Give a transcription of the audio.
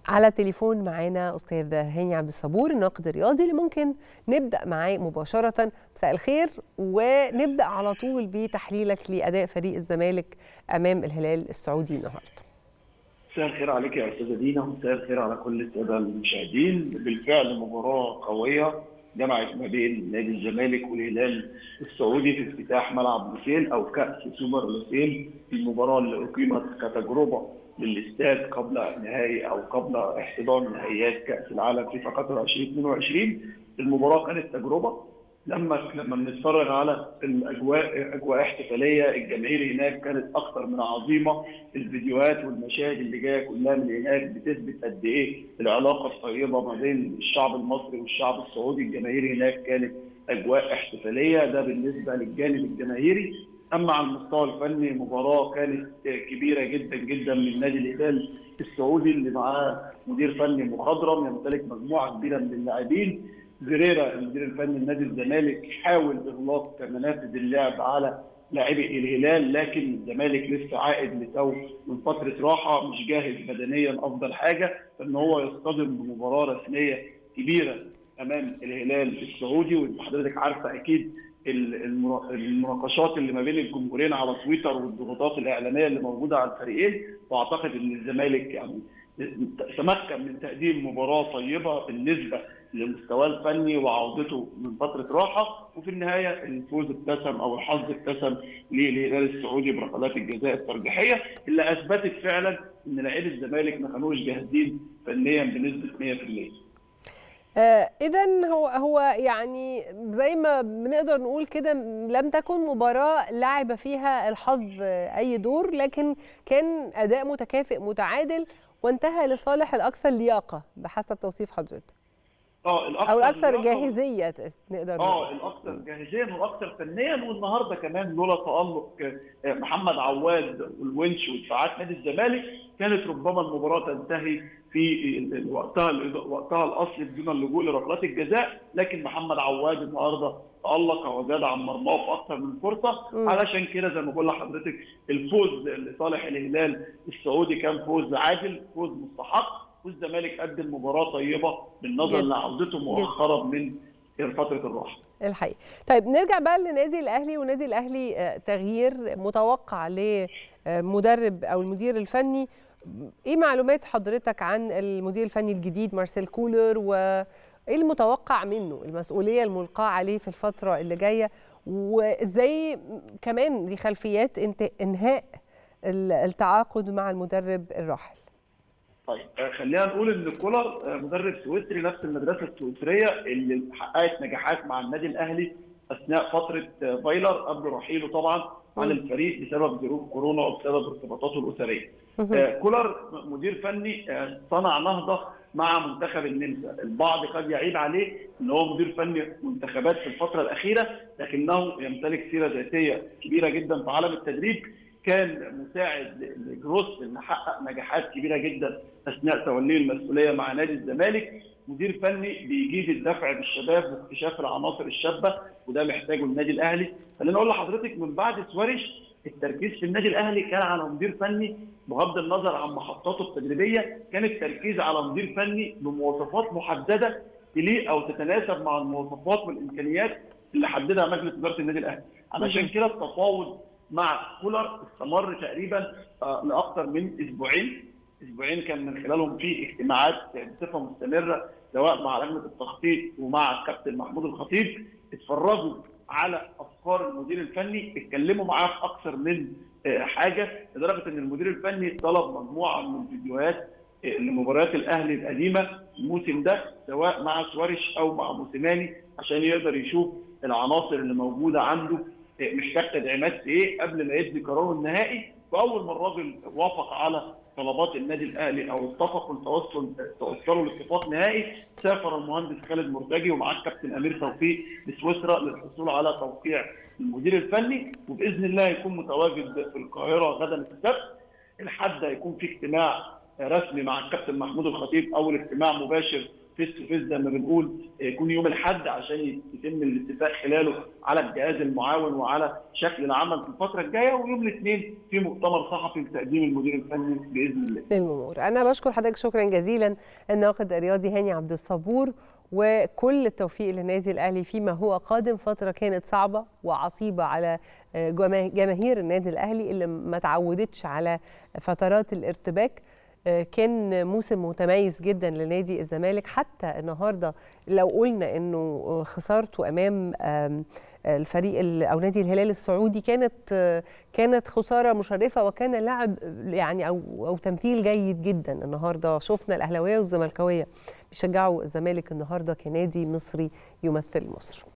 على تليفون معانا استاذ هاني عبد الصبور الناقد الرياضي اللي ممكن نبدا معاه مباشره مساء الخير ونبدا على طول بتحليلك لاداء فريق الزمالك امام الهلال السعودي النهارده مساء الخير عليك يا استاذه دينا ومساء الخير على كل الساده المشاهدين بالفعل مباراه قويه جمعت ما بين نادي الزمالك والهلال السعودي في افتتاح ملعب لوسيل او كاس سوبر لوسيل المباراه اللي اقيمت كتجربه للاستاد قبل نهائي او قبل احتضان نهائيات كاس العالم في قطر 2022 المباراه كانت تجربه لما لما بنتفرج على الاجواء اجواء احتفاليه الجماهير هناك كانت اكثر من عظيمه الفيديوهات والمشاهد اللي جايه كلها من هناك بتثبت قد ايه العلاقه الطيبه ما بين الشعب المصري والشعب السعودي الجماهير هناك كانت اجواء احتفاليه ده بالنسبه للجانب الجماهيري اما على المستوى الفني مباراه كانت كبيره جدا جدا من نادي الهلال السعودي اللي معاه مدير فني مخضرم يمتلك مجموعه كبيره من اللاعبين زريرا المدير الفني لنادي الزمالك حاول اغلاق منافذ اللعب على لاعبي الهلال لكن الزمالك لسه عائد لتو من فتره راحه مش جاهز بدنيا افضل حاجه فان هو يصطدم بمباراه رسميه كبيره امام الهلال السعودي وحضرتك عارفه اكيد المناقشات اللي ما بين الجمهورين على تويتر والضغوطات الاعلاميه اللي موجوده على الفريقين واعتقد ان الزمالك يعني تمكن من تقديم مباراه طيبه بالنسبه لمستواه الفني وعودته من فتره راحه وفي النهايه الفوز ابتسم او الحظ ابتسم للهلال السعودي بركلات الجزاء الترجيحيه اللي اثبتت فعلا ان لاعبي الزمالك ما كانوش جاهزين فنيا بنسبه 100%. آه اذا هو هو يعني زي ما بنقدر نقول كده لم تكن مباراه لعب فيها الحظ اي دور لكن كان اداء متكافئ متعادل وانتهى لصالح الاكثر لياقه بحسب توصيف حضرتك اه الاكثر او الاكثر جاهزيه نقدر نقول اه الاكثر جاهزيه والاكثر فنيا والنهارده كمان لولا تالق محمد عواد والونش ودفاعات نادي الزمالك كانت ربما المباراه تنتهي في وقتها وقتها الاصلي بدون اللجوء لركلات الجزاء لكن محمد عواد النهارده تالق وزاد عن مرماه في اكثر من فرصه علشان كده زي ما بقول لحضرتك الفوز لصالح الهلال السعودي كان فوز عادل فوز مستحق والزمالك قدم مباراه طيبه بالنظر لعودته مؤخرا من فتره الراحه. الحقيقه. طيب نرجع بقى للنادي الاهلي والنادي الاهلي تغيير متوقع لمدرب او المدير الفني ايه معلومات حضرتك عن المدير الفني الجديد مارسيل كولر وايه المتوقع منه المسؤوليه الملقاه عليه في الفتره اللي جايه وازاي كمان دي خلفيات انهاء التعاقد مع المدرب الراحل طيب خلينا نقول ان كولر مدرب سويسري نفس المدرسه السويسريه اللي حققت نجاحات مع النادي الاهلي اثناء فتره فايلر قبل رحيله طبعا عن الفريق بسبب ظروف كورونا وبسبب ارتباطاته الاسريه. كولر مدير فني صنع نهضه مع منتخب النمسا، البعض قد يعيب عليه ان هو مدير فني منتخبات في الفتره الاخيره لكنه يمتلك سيره ذاتيه كبيره جدا في عالم التدريب كان مساعد لجروس ان حقق نجاحات كبيره جدا اثناء توليه المسؤوليه مع نادي الزمالك مدير فني بيجيد الدفع بالشباب واكتشاف العناصر الشابه وده محتاجه النادي الاهلي خليني اقول لحضرتك من بعد سواريش التركيز في النادي الاهلي كان على مدير فني بغض النظر عن محطاته التدريبيه كان التركيز على مدير فني بمواصفات محدده تليق او تتناسب مع المواصفات والامكانيات اللي حددها مجلس اداره النادي الاهلي علشان كده التفاوض مع كولر استمر تقريبا لاكثر من اسبوعين اسبوعين كان من خلالهم في اجتماعات بصفه مستمره سواء مع لجنه التخطيط ومع الكابتن محمود الخطيب اتفرجوا على افكار المدير الفني اتكلموا معاه في اكثر من حاجه لدرجه ان المدير الفني طلب مجموعه من الفيديوهات لمباريات الاهلي القديمه الموسم ده سواء مع سواريش او مع موسيماني عشان يقدر يشوف العناصر اللي موجوده عنده محتاج تدعيمات ايه قبل ما يدي قراره النهائي واول ما الراجل وافق على طلبات النادي الاهلي او اتفقوا التوصل توصلوا لاتفاق نهائي سافر المهندس خالد مرتجي ومعاه الكابتن امير توفيق لسويسرا للحصول على توقيع المدير الفني وباذن الله يكون متواجد في القاهره غدا السبت الحد هيكون في اجتماع رسمي مع الكابتن محمود الخطيب اول اجتماع مباشر فيس تو فيس زي ما بنقول يكون يوم الاحد عشان يتم الاتفاق خلاله على الجهاز المعاون وعلى شكل العمل في الفتره الجايه ويوم الاثنين في مؤتمر صحفي لتقديم المدير الفني باذن الله. للجمهور انا بشكر حضرتك شكرا جزيلا الناقد الرياضي هاني عبد الصبور وكل التوفيق للنادي الاهلي فيما هو قادم فتره كانت صعبه وعصيبه على جماهير النادي الاهلي اللي ما تعودتش على فترات الارتباك كان موسم متميز جدا لنادي الزمالك حتى النهارده لو قلنا انه خسارته امام الفريق او نادي الهلال السعودي كانت كانت خساره مشرفه وكان لعب يعني او او تمثيل جيد جدا النهارده شفنا الاهلاويه والزملكاويه بيشجعوا الزمالك النهارده كنادي مصري يمثل مصر